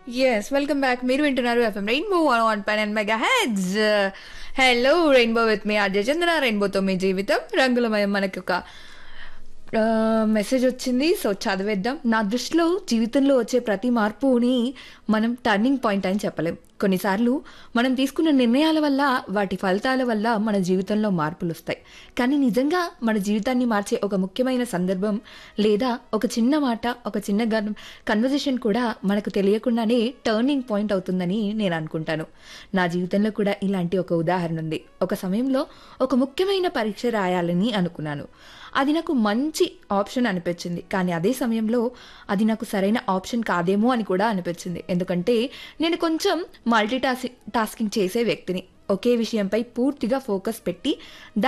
yes welcome back మీరు వింటున్నారు F M rainbow one five and mega heads hello rainbow with me Ajay Chandra రెయిన్బోతో మీ జీవితం రంగులమయం మనకి ఒక మెసేజ్ వచ్చింది సో చదివేద్దాం నా దృష్టిలో జీవితంలో వచ్చే ప్రతి మార్పుని మనం టర్నింగ్ పాయింట్ అని చెప్పలేం కొన్నిసార్లు మనం తీసుకున్న నిర్ణయాల వల్ల వాటి ఫలితాల వల్ల మన జీవితంలో మార్పులు వస్తాయి కానీ నిజంగా మన జీవితాన్ని మార్చే ఒక ముఖ్యమైన సందర్భం లేదా ఒక చిన్న మాట ఒక చిన్న కన్వర్జేషన్ కూడా మనకు తెలియకుండానే టర్నింగ్ పాయింట్ అవుతుందని నేను అనుకుంటాను నా జీవితంలో కూడా ఇలాంటి ఒక ఉదాహరణ ఉంది ఒక సమయంలో ఒక ముఖ్యమైన పరీక్ష రాయాలని అనుకున్నాను అది నాకు మంచి ఆప్షన్ అనిపించింది కానీ అదే సమయంలో అది నాకు సరైన ఆప్షన్ కాదేమో అని కూడా అనిపించింది ఎందుకంటే నేను కొంచెం మల్టీ టాస్కింగ్ చేసే వ్యక్తిని ఒకే విషయంపై పూర్తిగా ఫోకస్ పెట్టి